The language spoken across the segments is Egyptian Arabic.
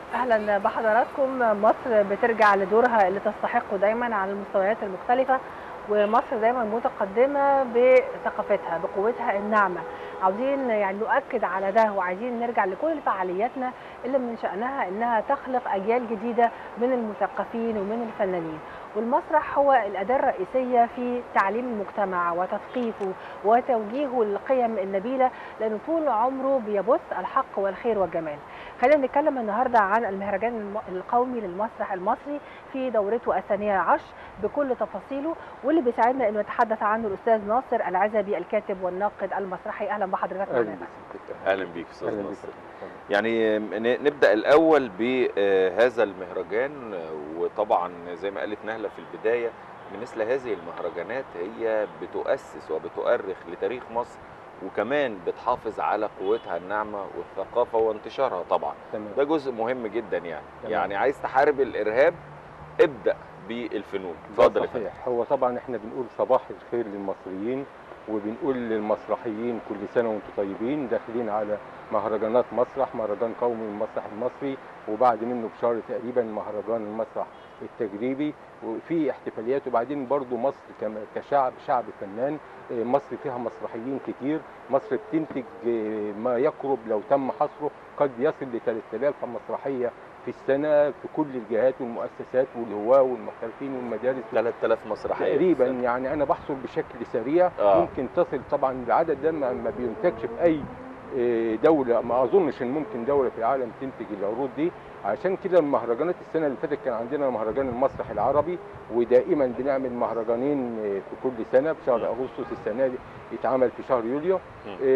اهلا بحضراتكم مصر بترجع لدورها اللي تستحقه دايما على المستويات المختلفه ومصر دايما متقدمه بثقافتها بقوتها الناعمه عاوزين يعني نؤكد على ده وعايزين نرجع لكل فعالياتنا اللي من شانها انها تخلق اجيال جديده من المثقفين ومن الفنانين والمسرح هو الاداه الرئيسيه في تعليم المجتمع وتثقيفه وتوجيهه للقيم النبيله لانه طول عمره بيبث الحق والخير والجمال خلينا نتكلم النهارده عن المهرجان القومي للمسرح المصري في دورته الثانيه عشر بكل تفاصيله واللي بيساعدنا انه يتحدث عنه الاستاذ ناصر العزبي الكاتب والناقد المسرحي اهلا بحضرتك اهلا معنا بيك اهلا بيك استاذ اهلا ناصر بيك يعني ن- نبدا الاول بهذا المهرجان وطبعا زي ما قالت نهله في البدايه ان مثل هذه المهرجانات هي بتؤسس وبتؤرخ لتاريخ مصر وكمان بتحافظ على قوتها الناعمه والثقافه وانتشارها طبعا تمام ده جزء مهم جدا يعني تمام. يعني عايز تحارب الارهاب ابدا بالفنون ده اتفضل يا فندم صحيح هو طبعا احنا بنقول صباح الخير للمصريين وبنقول للمسرحيين كل سنه وانتم طيبين داخلين على مهرجانات مسرح مهرجان قومي للمسرح المصري وبعد منه بشهر تقريبا مهرجان المسرح التجريبي وفي احتفاليات وبعدين برضو مصر كم- كشعب شعب فنان آه، مصر فيها مسرحيين كتير مصر بتنتج آه، ما يقرب لو تم حصره قد يصل ل 3000 مسرحيه في السنه في كل الجهات والمؤسسات والهواه والمحترفين والمدارس 3000 مسرحيه في تقريبا السنة. يعني انا بحصل بشكل سريع آه. ممكن تصل طبعا العدد ده ما ما بينتجش في اي آه، دوله ما اظنش ان ممكن دوله في العالم تنتج العروض دي عشان كده المهرجانات السنه اللي فاتت كان عندنا مهرجان المسرح العربي ودائما بنعمل مهرجانين آه، في كل سنه في شهر م. اغسطس السنه دي يتعمل في شهر يوليو م.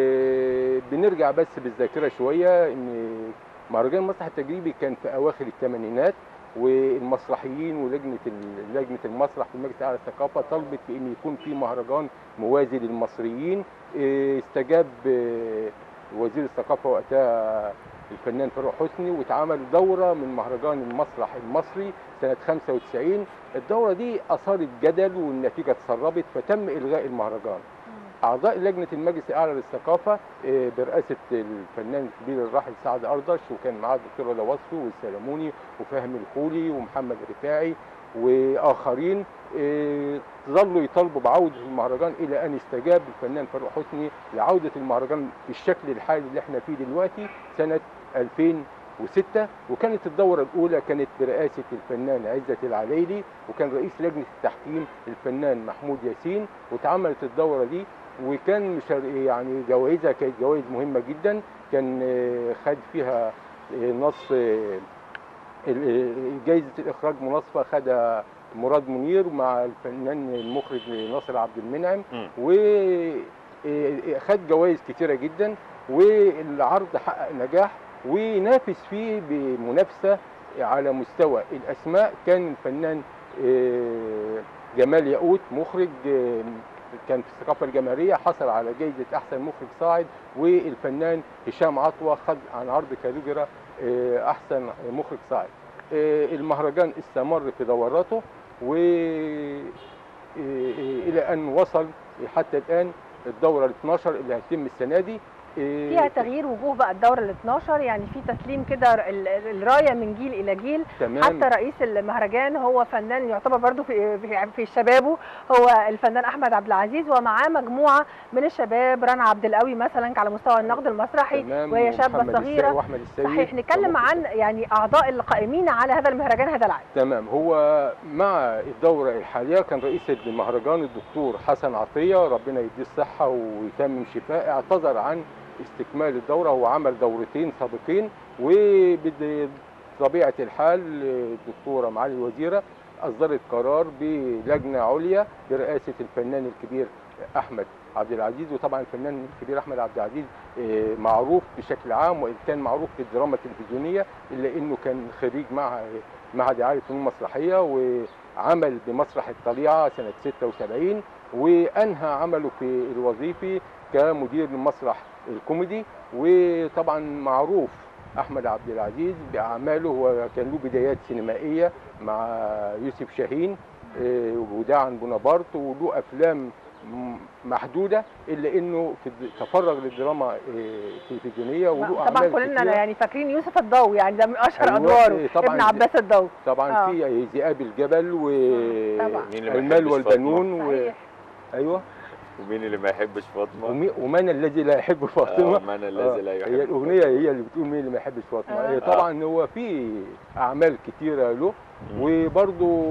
آه، بنرجع بس بالذاكره شويه ان مهرجان المسرح التجريبي كان في اواخر الثمانينات والمسرحيين ولجنه ال- لجنه المسرح في المجلس الاعلى للثقافه طلبت بان يكون في مهرجان موازي للمصريين إيه، استجاب آه، وزير الثقافه وقتها الفنان فاروق حسني واتعمل دوره من مهرجان المسرح المصري سنه 95 الدوره دي اثارت جدل والنتيجه اتسربت فتم الغاء المهرجان اعضاء لجنه المجلس الاعلى للثقافه آه، برئاسه الفنان الكبير الراحل سعد اردش وكان معاه الدكتور رضا وصفي والسلموني وفهمي الخولي ومحمد رفاعي واخرين آه، ظلوا يطالبوا بعوده المهرجان الى ان استجاب الفنان فاروق حسني لعوده المهرجان بالشكل الحالي اللي احنا فيه دلوقتي سنه 2006 وكانت الدوره الاولى كانت برئاسه الفنان عزت العليلي وكان رئيس لجنه التحكيم الفنان محمود ياسين واتعملت الدوره دي وكان مشار يعني جوائزها كانت جوائز مهمه جدا كان آه، خد فيها آه، نص آه، ال- آه، جايزه الاخراج مناصفه خدها مراد منير مع الفنان المخرج ناصر عبد المنعم مم. وخد جوائز كتيره جدا والعرض حقق نجاح ونافس فيه بمنافسه على مستوى الاسماء كان الفنان آه، جمال ياقوت مخرج آه، كان في الثقافه الجماهيريه حصل على جائزه احسن مخرج صاعد والفنان هشام عطوه خد عن عرض كاليجرا آه، احسن مخرج صاعد آه، المهرجان استمر في دوراته و آه، الى ان وصل حتى الان الدوره ال 12 اللي هتتم السنه دي آه، فيها تغيير وجوه بقى الدوره ال 12 يعني في تسليم كده ال- ال- الرايه من جيل الى جيل تمام حتى رئيس المهرجان هو فنان يعتبر برضو في في, في شبابه هو الفنان احمد عبد العزيز ومعاه مجموعه من الشباب رنا عبد القوي مثلا على مستوى النقد المسرحي تمام وهي شابة ومحمد صغيرة. الساقي واحمد السيد صحيح نتكلم عن يعني اعضاء القائمين على هذا المهرجان هذا العام تمام هو مع الدورة الحالية كان رئيس المهرجان الدكتور حسن عطية ربنا يديه الصحة ويتمم شفاء اعتذر عن استكمال الدورة هو عمل دورتين سابقين وبطبيعة الحال الدكتورة معالي الوزيرة أصدرت قرار بلجنة عليا برئاسة الفنان الكبير أحمد عبد العزيز وطبعا الفنان الكبير أحمد عبد العزيز آه، معروف بشكل عام وإن كان معروف في الدراما التلفزيونية إلا إنه كان خريج مع معهد عالي الفنون المسرحيه وعمل بمسرح الطليعه سنه 76 وانهى عمله في الوظيفي كمدير المسرح الكوميدي وطبعا معروف احمد عبد العزيز باعماله هو كان له بدايات سينمائيه مع يوسف شاهين آه، وداعا بونابرت وله افلام م- محدوده الا انه في الد- تفرغ للدراما آه، التلفزيونيه وله طبعا اعمال كلنا كتيرة. يعني فاكرين يوسف الضوء يعني ده من اشهر أيوة، ادواره إيه، طبعاً ابن دي- عباس الضوء طبعا آه. في ذئاب الجبل طبعاً. مين اللي ما والمال يحبش والبنون و... صحيح ايوه ومين اللي ما يحبش فاطمه ومي... ومن الذي لا يحب فاطمه آه، من آه، الذي لا يحب هي الاغنيه فاطمة. هي اللي بتقول مين اللي ما يحبش فاطمه آه. هي طبعا هو في اعمال كتيره له مم. وبرضو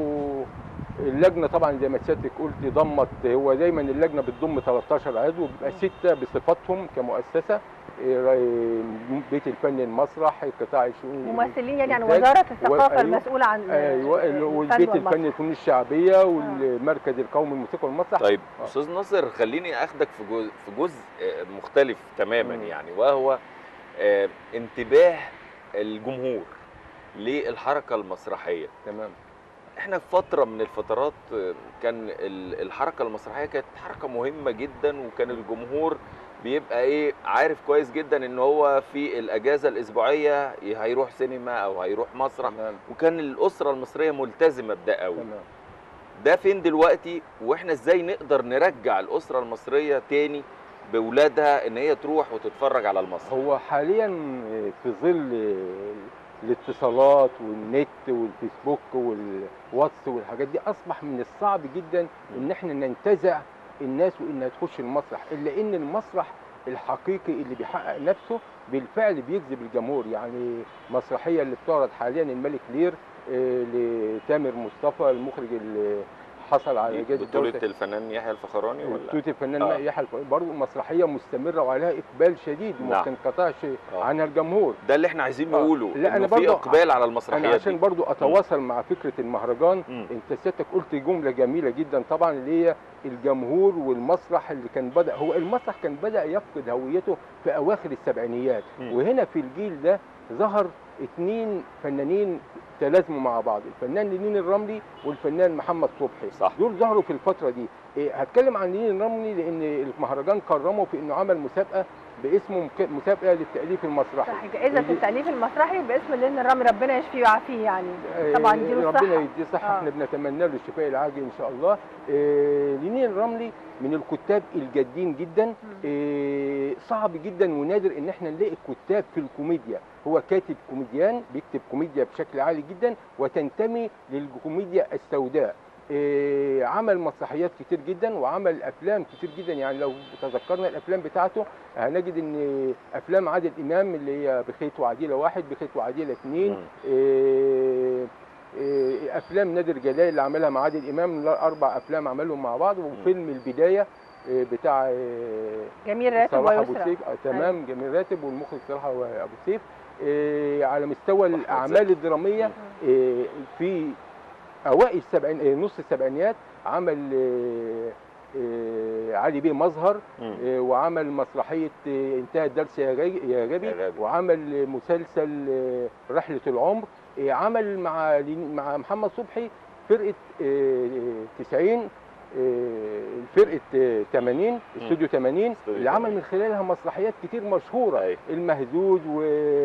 اللجنه طبعا زي ما سيادتك قلت ضمت هو دايما اللجنه بتضم 13 عضو بيبقى سته بصفاتهم كمؤسسه إيه، بيت الفن المسرح قطاع الشؤون ممثلين يعني عن الإنتاج. وزاره الثقافه أيوة. المسؤوله عن ايوه الفن والبيت والمسرح. الفني الفنون الشعبيه والمركز القومي للموسيقى والمسرح طيب آه. استاذ ناصر خليني اخدك في جزء في جزء آه، مختلف تماما مم. يعني وهو آه، انتباه الجمهور للحركه المسرحيه تمام احنا في فتره من الفترات آه، كان ال- الحركه المسرحيه كانت حركه مهمه جدا وكان الجمهور بيبقى ايه عارف كويس جدا ان هو في الاجازه الاسبوعيه هيروح سينما او هيروح مسرح تمام وكان الاسره المصريه ملتزمه بده قوي تمام ده فين دلوقتي واحنا ازاي نقدر نرجع الاسره المصريه تاني باولادها ان هي تروح وتتفرج على المسرح هو حاليا في ظل الاتصالات والنت والفيسبوك والواتس والحاجات دي اصبح من الصعب جدا ان احنا ننتزع الناس وانها تخش المسرح الا ان المسرح الحقيقي اللي بيحقق نفسه بالفعل بيجذب الجمهور يعني مسرحيه اللي بتعرض حاليا الملك لير آه، لتامر مصطفى المخرج اللي حصل على جائزه بطوله دولة- الفنان يحيى الفخراني ولا توت الفنان آه. يحيى الفخراني برضه مسرحيه مستمره وعليها اقبال شديد وما نعم. بتنقطعش آه. عنها الجمهور ده اللي احنا عايزين آه. نقوله لا، انه أنا في برضو اقبال على انا المسرحيات عشان دي برضو اتواصل مع فكره المهرجان مم. انت سيادتك قلت جمله جميله جدا طبعا اللي هي الجمهور والمسرح اللي كان بدا هو المسرح كان بدا يفقد هويته في اواخر السبعينيات مم. وهنا في الجيل ده ظهر اتنين فنانين تلازموا مع بعض الفنان لينين الرملي والفنان محمد صبحي صح. دول ظهروا في الفتره دي إيه هتكلم عن لينين الرملي لان المهرجان كرمه في انه عمل مسابقه باسمه مك- مسابقه للتاليف المسرحي صح جائزه دي- التاليف المسرحي باسم لين الرامي ربنا يشفيه ويعافيه يعني آه، طبعا يديله ربنا الصحة. يديه صحه آه. احنا بنتمنى له الشفاء العاجل ان شاء الله آه، لينين الرملي من الكتاب الجادين جدا آه، صعب جدا ونادر ان احنا نلاقي كتاب في الكوميديا هو كاتب كوميديان بيكتب كوميديا بشكل عالي جدا وتنتمي للكوميديا السوداء آه، عمل مسرحيات كتير جدا وعمل افلام كتير جدا يعني لو تذكرنا الافلام بتاعته هنجد ان افلام عادل امام اللي هي بخيت وعديله واحد بخيت وعديله اثنين مم. إيه، إيه، افلام نادر جلال اللي عملها مع عادل امام لا، اربع افلام عملهم مع بعض وفيلم البدايه إيه، بتاع إيه، جميل راتب صلاح ابو ويسرى سيف آه، تمام جميل راتب والمخرج صلاح ابو سيف إيه، على مستوى أحمد الاعمال زكي. الدراميه إيه، في اوائل السبعين إيه، نص السبعينيات عمل إيه، إيه، علي بيه مظهر مم. إيه، وعمل مسرحيه إيه، انتهى الدرس يا غي- يا غبي يا غبي. وعمل مسلسل آه، رحله العمر آه، عمل مع لين- مع محمد صبحي فرقه آه، 90 آه، فرقه آه، 80 استوديو 80 استوديو اللي عمل 80. من خلالها مسرحيات كتير مشهوره أيوة. المهزوز و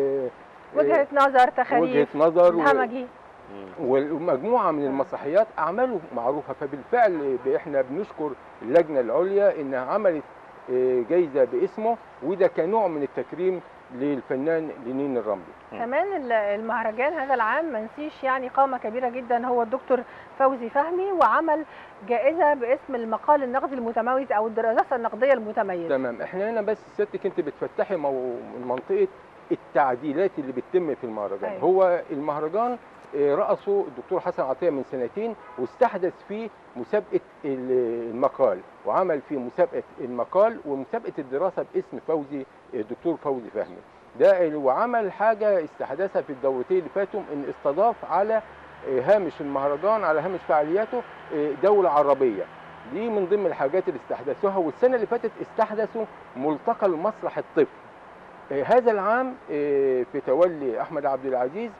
وجهه نظر وجهه تخاريف نظر و- الهمجي مم. ومجموعه من آه. المسرحيات اعماله معروفه فبالفعل ب- احنا بنشكر اللجنه العليا انها عملت آه، جايزه باسمه وده كنوع من التكريم للفنان لينين الرملي كمان ال- المهرجان هذا العام ما نسيش يعني قامه كبيره جدا هو الدكتور فوزي فهمي وعمل جائزه باسم المقال النقدي المتميز او الدراسه النقديه المتميزه تمام احنا هنا بس سيادتك انت بتفتحي مو... منطقه التعديلات اللي بتتم في المهرجان أيوة. هو المهرجان آه، رأسه الدكتور حسن عطيه من سنتين واستحدث فيه مسابقه ال- المقال وعمل فيه مسابقه المقال ومسابقه الدراسه باسم فوزي الدكتور فوزي فهمي ده ال- وعمل حاجه استحدثها في الدورتين اللي فاتوا ان استضاف على آه، هامش المهرجان على هامش فعالياته آه، دوله عربيه دي من ضمن الحاجات اللي استحدثوها والسنه اللي فاتت استحدثوا ملتقى المسرح الطفل آه، هذا العام آه، في تولي احمد عبد العزيز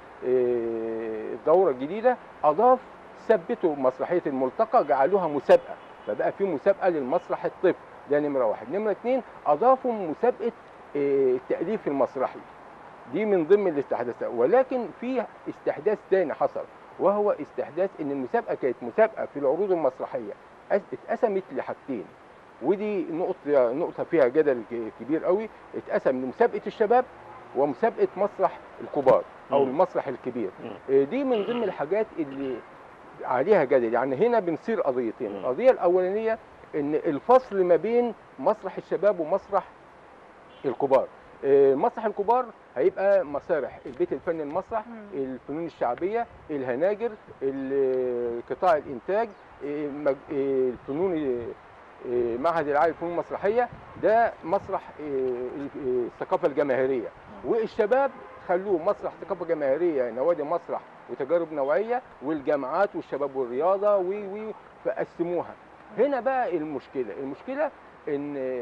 آه، الدوره الجديده اضاف ثبتوا مسرحيه الملتقى جعلوها مسابقه فبقى في مسابقه للمسرح الطفل ده نمره واحد نمره اثنين اضافوا مسابقه آه، التاليف المسرحي دي من ضمن الاستحداثات ولكن في استحداث تاني حصل وهو استحداث ان المسابقه كانت مسابقه في العروض المسرحيه أس- اتقسمت لحاجتين ودي نقطه نقطه فيها جدل ك- كبير قوي اتقسم لمسابقه الشباب ومسابقه مسرح الكبار او مم. المسرح الكبير مم. آه، دي من ضمن الحاجات اللي عليها جدل يعني هنا بنصير قضيتين مم. القضيه الاولانيه ان الفصل ما بين مسرح الشباب ومسرح الكبار آه، مسرح الكبار هيبقى مسارح البيت الفني المسرح مم. الفنون الشعبيه الهناجر ال- قطاع الانتاج آه، مج- آه، الفنون آه، معهد العالي للفنون المسرحيه ده مسرح آه، ال- آه، الثقافه الجماهيريه والشباب خلوه مسرح ثقافه جماهيريه نوادي مسرح وتجارب نوعيه والجامعات والشباب والرياضه و و فقسموها هنا بقى المشكله المشكله ان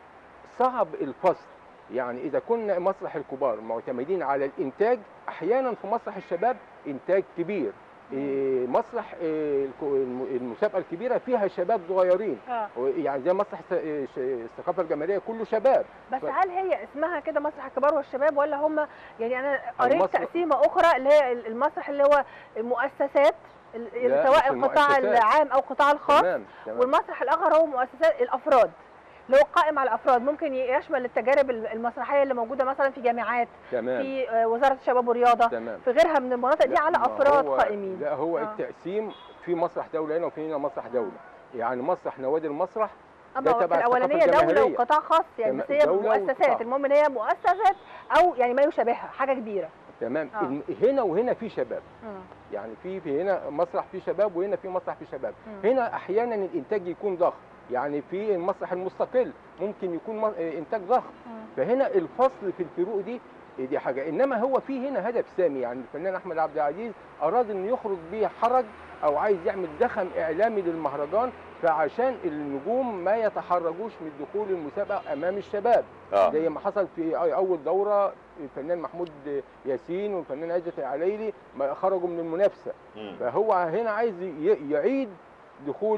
صعب الفصل يعني اذا كنا مسرح الكبار معتمدين على الانتاج احيانا في مسرح الشباب انتاج كبير إيه، مسرح إيه، الك- الم- المسابقه الكبيره فيها شباب صغيرين اه يعني زي مسرح الس- إيه، ش- الثقافه الجماهيريه كله شباب بس ف- هل هي اسمها كده مسرح الكبار والشباب ولا هم يعني انا قريت المسرح- تقسيمه اخرى اللي هي المسرح اللي هو المؤسسات ال- لا، سواء مش القطاع المؤسسات. العام او القطاع الخاص تمام تمام والمسرح الاخر هو مؤسسات الافراد اللي هو قائم على الافراد ممكن يشمل التجارب المسرحيه اللي موجوده مثلا في جامعات تمام في آه، وزاره الشباب والرياضه تمام في غيرها من المناطق دي لا، على ما افراد هو- قائمين لا هو آه. التقسيم في مسرح دوله هنا وفي هنا مسرح دوله يعني مسرح نوادي المسرح اما ده في تبع الاولانيه الثقافة دوله الجماهيرية. وقطاع خاص يعني تمام، بس هي دولة مؤسسات وقطاع. المهم ان هي مؤسسات او يعني ما يشابهها حاجه كبيره تمام آه. الم- هنا وهنا في شباب مم. يعني في في هنا مسرح فيه شباب وهنا في مسرح فيه شباب مم. هنا احيانا الانتاج يكون ضخم يعني في المسرح المستقل ممكن يكون م- انتاج ضخم مم. فهنا الفصل في الفروق دي دي حاجه انما هو في هنا هدف سامي يعني الفنان احمد عبد العزيز اراد انه يخرج بيه حرج او عايز يعمل زخم اعلامي للمهرجان فعشان النجوم ما يتحرجوش من دخول المسابقه امام الشباب اه زي ما حصل في أي- اول دوره الفنان محمود ياسين والفنان عزت العلايلي ما خرجوا من المنافسه مم. فهو هنا عايز ي- يعيد دخول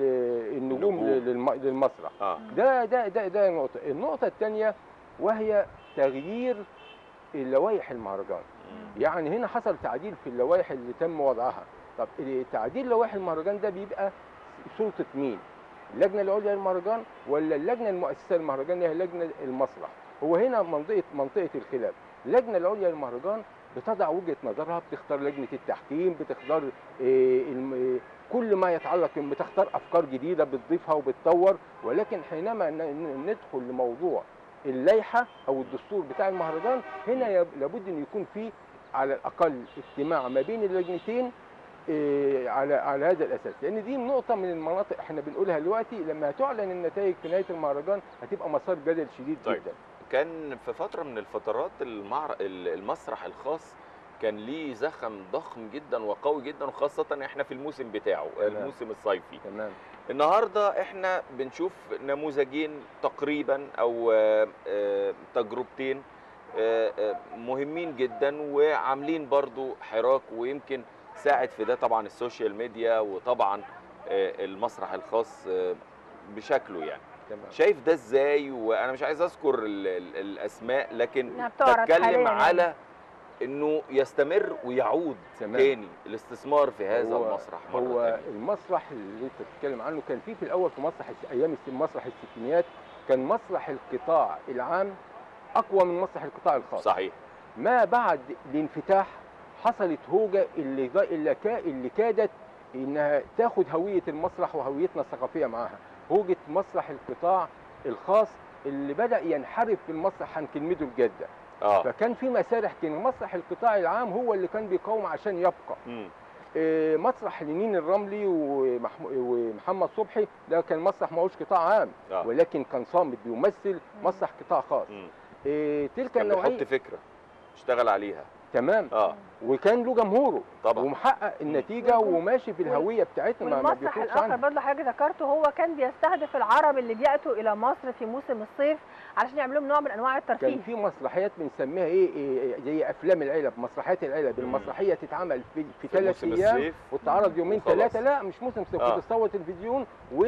ال- النجوم النجوم. للم- للمسرح اه ده ده ده ده نقطه النقطه الثانيه وهي تغيير اللوائح المهرجان مم. يعني هنا حصل تعديل في اللوائح اللي تم وضعها طب تعديل لوائح المهرجان ده بيبقى سلطه مين اللجنه العليا للمهرجان ولا اللجنه المؤسسه للمهرجان اللي هي لجنه المسرح هو هنا منطقه منطقه الخلاف اللجنه العليا للمهرجان بتضع وجهه نظرها بتختار لجنه التحكيم بتختار إيه الم- إيه كل ما يتعلق بتختار افكار جديده بتضيفها وبتطور ولكن حينما ن- ن- ندخل لموضوع اللائحه او الدستور بتاع المهرجان هنا يب- لابد ان يكون في على الاقل اجتماع ما بين اللجنتين إيه، على على هذا الاساس لان دي نقطه من المناطق احنا بنقولها دلوقتي لما هتعلن النتائج في نهايه المهرجان هتبقى مسار جدل شديد طيب. جدا كان في فتره من الفترات المعر... ال- المسرح الخاص كان ليه زخم ضخم جدا وقوي جدا وخاصه احنا في الموسم بتاعه تمام. الموسم الصيفي تمام النهارده احنا بنشوف نموذجين تقريبا او آه، آه، تجربتين آه، آه، مهمين جدا وعاملين برضو حراك ويمكن ساعد في ده طبعا السوشيال ميديا وطبعا آه، المسرح الخاص آه، بشكله يعني تمام شايف ده ازاي وانا مش عايز اذكر ال- ال- الاسماء لكن إنها بتعرض حالياً بتكلم يعني. على انه يستمر ويعود تمام. تاني الاستثمار في هذا هو- المسرح مرة هو تانية. المسرح اللي انت بتتكلم عنه كان في في الاول في مسرح الس- ايام الس- مسرح الستينيات كان مسرح القطاع العام اقوى من مسرح القطاع الخاص صحيح ما بعد الانفتاح حصلت هوجه اللي ضا- اللي, كا اللي كادت انها تاخد هويه المسرح وهويتنا الثقافيه معاها هوجه مسرح القطاع الخاص اللي بدا ينحرف في المسرح عن كلمته الجاده اه فكان في مسارح كان مسرح القطاع العام هو اللي كان بيقاوم عشان يبقى مم. إيه، مسرح لينين الرملي ومحمو- ومحمد صبحي ده كان مسرح ما هوش قطاع عام اه ولكن كان صامت بيمثل مسرح قطاع خاص مم. إيه، تلك كان النوعيه بيحط فكره اشتغل عليها تمام اه وكان له جمهوره طبعا ومحقق النتيجه وال- وماشي في الهويه بتاعتنا ما- ما والمسرح بيخرجش الاخر عنها برضه حضرتك ذكرته هو كان بيستهدف العرب اللي بياتوا الى مصر في موسم الصيف علشان يعمل لهم نوع من انواع كان الترفيه في مسرحيات بنسميها ايه, إيه زي افلام العلب مسرحيات العلب مم. المسرحيه تتعمل في, في في ثلاث موسم ايام الصيف وتتعرض يومين وخلاص. ثلاثه لا مش موسم صيف آه. وتتصور تلفزيون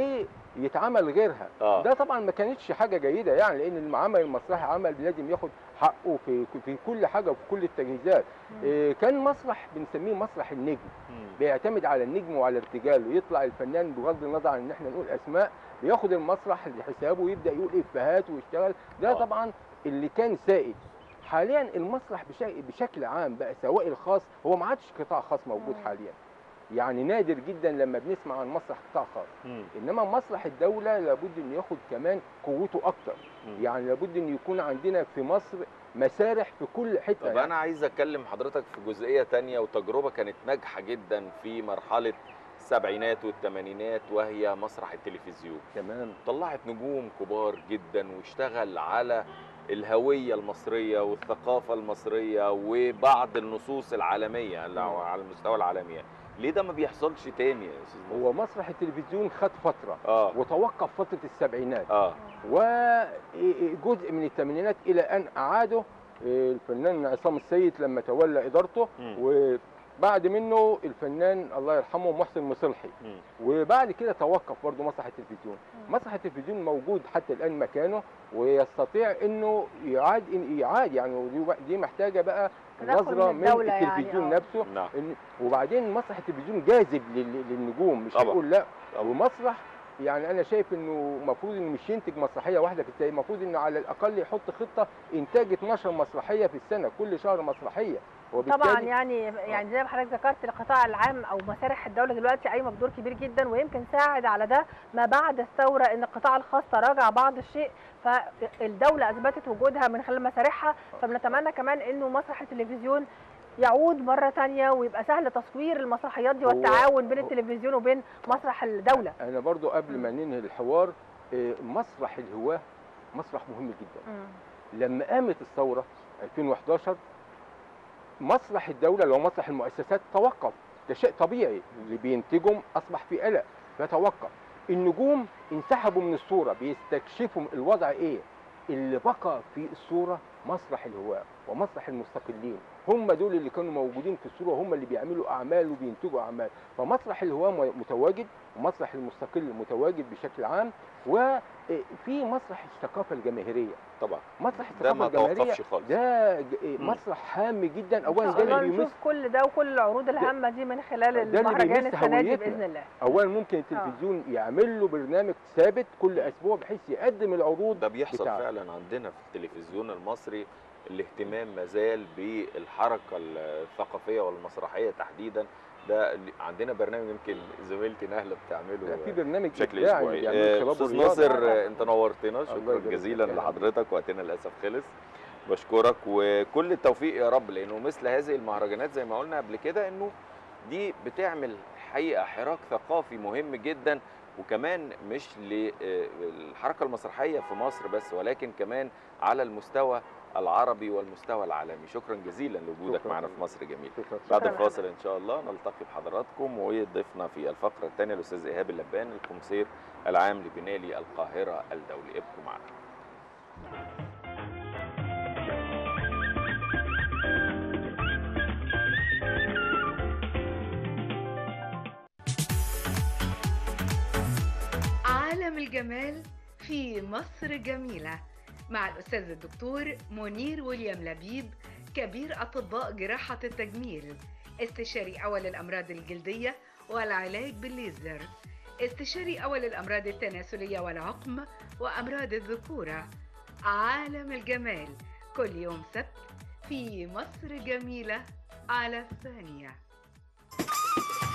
ويتعمل غيرها اه ده طبعا ما كانتش حاجه جيده يعني لان العمل المسرحي عمل لازم ياخد حقه في في كل حاجه وفي كل التجهيزات بالذات إيه، كان مسرح بنسميه مسرح النجم بيعتمد على النجم وعلى ارتجاله يطلع الفنان بغض النظر عن ان احنا نقول اسماء بياخد المسرح لحسابه ويبدا يقول افيهات ويشتغل ده آه. طبعا اللي كان سائد حاليا المسرح بشكل, بشكل عام بقى سواء الخاص هو ما عادش قطاع خاص موجود مم. حاليا يعني نادر جدا لما بنسمع عن مسرح قطاع خاص انما مسرح الدوله لابد انه ياخد كمان قوته اكتر يعني لابد ان يكون عندنا في مصر مسارح في كل حته طب انا عايز اتكلم حضرتك في جزئيه تانية وتجربه كانت ناجحه جدا في مرحله السبعينات والثمانينات وهي مسرح التلفزيون تمام طلعت نجوم كبار جدا واشتغل على الهوية المصرية والثقافة المصرية وبعض النصوص العالمية اللي هو على المستوى العالمي ليه ده ما بيحصلش تاني يا استاذ ناصر؟ هو مسرح التلفزيون خد فتره اه وتوقف فتره السبعينات اه وجزء من الثمانينات الى ان اعاده الفنان عصام السيد لما تولى ادارته مم. وبعد منه الفنان الله يرحمه محسن مصلحي مم. وبعد كده توقف برضه مسرح التلفزيون مسرح التلفزيون موجود حتى الان مكانه ويستطيع انه يعاد يعاد يعني ودي- دي محتاجه بقى تدخل نظره من من الدولة يعني، التلفزيون آه. نفسه نعم إن وبعدين مسرح التلفزيون جاذب لل- للنجوم مش طبعا. هنقول لا طبعا. ومسرح يعني انا شايف انه المفروض انه مش ينتج مسرحيه واحده في السنه المفروض انه على الاقل يحط خطه انتاج 12 مسرحيه في السنه كل شهر مسرحيه وبالتالي طبعا يعني يعني زي ما حضرتك ذكرت القطاع العام او مسارح الدوله دلوقتي قايمه بدور كبير جدا ويمكن ساعد على ده ما بعد الثوره ان القطاع الخاص تراجع بعض الشيء فالدوله اثبتت وجودها من خلال مسارحها فبنتمنى كمان انه مسرح التلفزيون يعود مره تانية ويبقى سهل تصوير المسرحيات دي هو- والتعاون بين هو- التلفزيون وبين مسرح الدوله انا برضو قبل ما ننهي الحوار آه، مسرح الهواه مسرح مهم جدا لما قامت الثوره 2011 مسرح الدوله اللي هو مسرح المؤسسات توقف ده شيء طبيعي اللي بينتجهم اصبح في قلق فتوقف النجوم انسحبوا من الصوره بيستكشفوا الوضع ايه اللي بقى في الصوره مسرح الهواء ومسرح المستقلين هم دول اللي كانوا موجودين في الصوره هم اللي بيعملوا اعمال وبينتجوا اعمال فمسرح الهواء م- متواجد ومسرح المستقل متواجد بشكل عام وفي مسرح الثقافه الجماهيريه طبعا مسرح ده الثقافه ما الجماهيريه توقفش خالص ده ج- مم. مسرح هام جدا اولا ان ده شاء الله اللي بيمس نشوف كل ده وكل العروض الهامه دي من خلال ده اللي المهرجان بيمس السنه دي هويتنا. باذن الله اولا ممكن التلفزيون يعمل له برنامج ثابت كل اسبوع بحيث يقدم العروض ده بيحصل بتاعه. فعلا عندنا في التلفزيون المصري الاهتمام مازال بالحركه الثقافيه والمسرحيه تحديدا ده اللي- عندنا برنامج يمكن زميلتي نهله بتعمله في برنامج بشكل إبداعي اسبوعي بيعمل آه، شباب استاذ ورياضة. ناصر آه. آه، انت نورتنا الله شكرا يبارك جزيلا فيك. لحضرتك وقتنا للاسف خلص بشكرك وكل التوفيق يا رب لانه مثل هذه المهرجانات زي ما قلنا قبل كده انه دي بتعمل حقيقه حراك ثقافي مهم جدا وكمان مش للحركه المسرحيه في مصر بس ولكن كمان على المستوى العربي والمستوى العالمي شكرا جزيلا لوجودك شكراً معنا في جزيلاً. مصر جميل شكراً. بعد شكراً الفاصل ان شاء الله نلتقي بحضراتكم وضيفنا في الفقره الثانيه الاستاذ ايهاب اللبان القمصير العام لبنالي القاهره الدولي ابقوا معنا عالم الجمال في مصر جميلة مع الأستاذ الدكتور منير ويليام لبيب كبير أطباء جراحة التجميل استشاري أول الأمراض الجلدية والعلاج بالليزر استشاري أول الأمراض التناسلية والعقم وأمراض الذكورة عالم الجمال كل يوم سبت في مصر جميلة على الثانية